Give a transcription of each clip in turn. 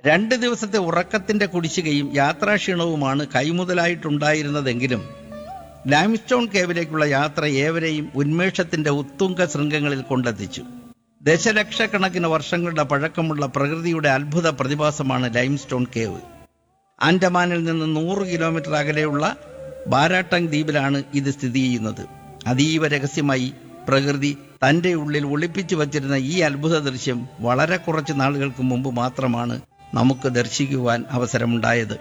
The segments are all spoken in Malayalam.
രണ്ട് ദിവസത്തെ ഉറക്കത്തിന്റെ കുടിശ്ശികയും യാത്രാക്ഷീണവുമാണ് കൈമുതലായിട്ടുണ്ടായിരുന്നതെങ്കിലും ലൈംസ്റ്റോൺ കേവിലേക്കുള്ള യാത്ര ഏവരെയും ഉന്മേഷത്തിന്റെ ഉത്തുംഗ ശൃംഗങ്ങളിൽ കൊണ്ടെത്തിച്ചു ദശലക്ഷക്കണക്കിന് വർഷങ്ങളുടെ പഴക്കമുള്ള പ്രകൃതിയുടെ അത്ഭുത പ്രതിഭാസമാണ് ലൈംസ്റ്റോൺ കേവ് ആൻഡമാനിൽ നിന്ന് നൂറ് കിലോമീറ്റർ അകലെയുള്ള ബാരാട്ടങ് ദ്വീപിലാണ് ഇത് സ്ഥിതി ചെയ്യുന്നത് അതീവ രഹസ്യമായി പ്രകൃതി തന്റെ ഉള്ളിൽ ഒളിപ്പിച്ചു വച്ചിരുന്ന ഈ അത്ഭുത ദൃശ്യം വളരെ കുറച്ച് നാളുകൾക്ക് മുമ്പ് മാത്രമാണ് നമുക്ക് ദർശിക്കുവാൻ അവസരമുണ്ടായത്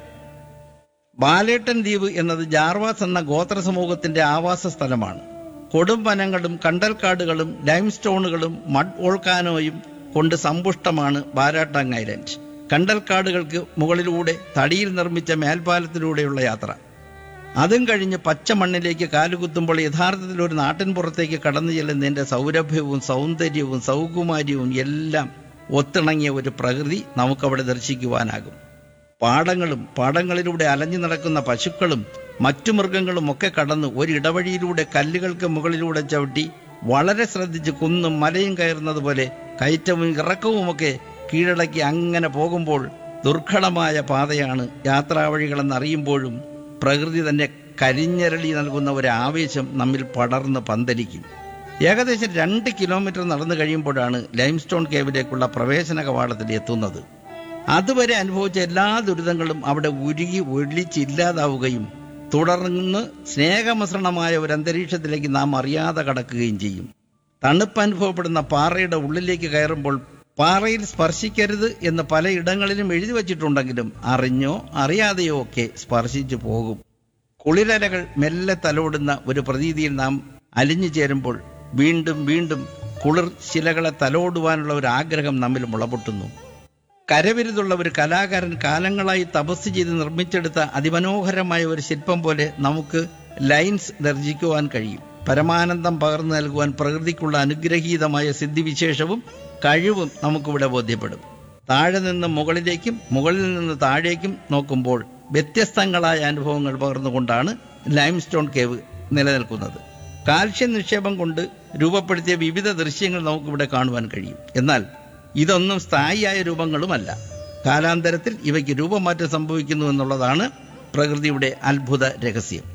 ബാലേട്ടൻ ദ്വീപ് എന്നത് ജാർവാസ് എന്ന ഗോത്ര സമൂഹത്തിന്റെ ആവാസ സ്ഥലമാണ് കൊടും വനങ്ങളും കണ്ടൽക്കാടുകളും ലൈംസ്റ്റോണുകളും മഡ് വോൾക്കാനോയും കൊണ്ട് സമ്പുഷ്ടമാണ് ബാരാട്ടങ് ഐലൻഡ് കണ്ടൽക്കാടുകൾക്ക് മുകളിലൂടെ തടിയിൽ നിർമ്മിച്ച മേൽപ്പാലത്തിലൂടെയുള്ള യാത്ര അതും കഴിഞ്ഞ് പച്ച മണ്ണിലേക്ക് കാലുകുത്തുമ്പോൾ യഥാർത്ഥത്തിൽ ഒരു നാട്ടിൻ പുറത്തേക്ക് കടന്നു ചെല്ലുന്നതിന്റെ സൗരഭ്യവും സൗന്ദര്യവും സൗകുമാര്യവും എല്ലാം ഒത്തിണങ്ങിയ ഒരു പ്രകൃതി നമുക്കവിടെ ദർശിക്കുവാനാകും പാടങ്ങളും പാടങ്ങളിലൂടെ അലഞ്ഞു നടക്കുന്ന പശുക്കളും മറ്റു മൃഗങ്ങളും ഒക്കെ കടന്ന് ഒരിടവഴിയിലൂടെ കല്ലുകൾക്ക് മുകളിലൂടെ ചവിട്ടി വളരെ ശ്രദ്ധിച്ച് കുന്നും മലയും കയറുന്നത് പോലെ കയറ്റവും ഇറക്കവുമൊക്കെ കീഴടക്കി അങ്ങനെ പോകുമ്പോൾ ദുർഘടമായ പാതയാണ് യാത്രാവഴികളെന്ന് അറിയുമ്പോഴും പ്രകൃതി തന്നെ കരിഞ്ഞരളി നൽകുന്ന ഒരു ആവേശം നമ്മിൽ പടർന്ന് പന്തലിക്കും ഏകദേശം രണ്ട് കിലോമീറ്റർ നടന്നു കഴിയുമ്പോഴാണ് ലൈംസ്റ്റോൺ കേവിലേക്കുള്ള പ്രവേശന കവാടത്തിൽ എത്തുന്നത് അതുവരെ അനുഭവിച്ച എല്ലാ ദുരിതങ്ങളും അവിടെ ഉരുകി ഒഴിച്ചില്ലാതാവുകയും തുടർന്ന് സ്നേഹമസൃണമായ ഒരു അന്തരീക്ഷത്തിലേക്ക് നാം അറിയാതെ കടക്കുകയും ചെയ്യും തണുപ്പ് അനുഭവപ്പെടുന്ന പാറയുടെ ഉള്ളിലേക്ക് കയറുമ്പോൾ പാറയിൽ സ്പർശിക്കരുത് എന്ന് പലയിടങ്ങളിലും എഴുതി വച്ചിട്ടുണ്ടെങ്കിലും അറിഞ്ഞോ അറിയാതെയോ ഒക്കെ സ്പർശിച്ചു പോകും കുളിരലകൾ മെല്ലെ തലോടുന്ന ഒരു പ്രതീതിയിൽ നാം അലിഞ്ഞു ചേരുമ്പോൾ വീണ്ടും വീണ്ടും കുളിർ ശിലകളെ തലോടുവാനുള്ള ഒരു ആഗ്രഹം നമ്മിൽ മുളപൊട്ടുന്നു കരവിരുതുള്ള ഒരു കലാകാരൻ കാലങ്ങളായി തപസ് ചെയ്ത് നിർമ്മിച്ചെടുത്ത അതിമനോഹരമായ ഒരു ശില്പം പോലെ നമുക്ക് ലൈൻസ് ദർശിക്കുവാൻ കഴിയും പരമാനന്ദം പകർന്നു നൽകുവാൻ പ്രകൃതിക്കുള്ള അനുഗ്രഹീതമായ സിദ്ധിവിശേഷവും കഴിവും നമുക്കിവിടെ ബോധ്യപ്പെടും താഴെ നിന്ന് മുകളിലേക്കും മുകളിൽ നിന്ന് താഴേക്കും നോക്കുമ്പോൾ വ്യത്യസ്തങ്ങളായ അനുഭവങ്ങൾ പകർന്നുകൊണ്ടാണ് ലൈംസ്റ്റോൺ കേവ് നിലനിൽക്കുന്നത് കാൽഷ്യം നിക്ഷേപം കൊണ്ട് രൂപപ്പെടുത്തിയ വിവിധ ദൃശ്യങ്ങൾ നമുക്കിവിടെ കാണുവാൻ കഴിയും എന്നാൽ ഇതൊന്നും സ്ഥായിയായ രൂപങ്ങളുമല്ല കാലാന്തരത്തിൽ ഇവയ്ക്ക് രൂപമാറ്റം സംഭവിക്കുന്നു എന്നുള്ളതാണ് പ്രകൃതിയുടെ അത്ഭുത രഹസ്യം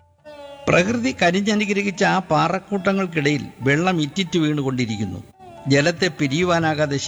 പ്രകൃതി കരിഞ്ഞനുഗ്രഹിച്ച ആ പാറക്കൂട്ടങ്ങൾക്കിടയിൽ വെള്ളം ഇറ്റിറ്റ് വീണുകൊണ്ടിരിക്കുന്നു ജലത്തെ പിരിയുവാനാകാതെ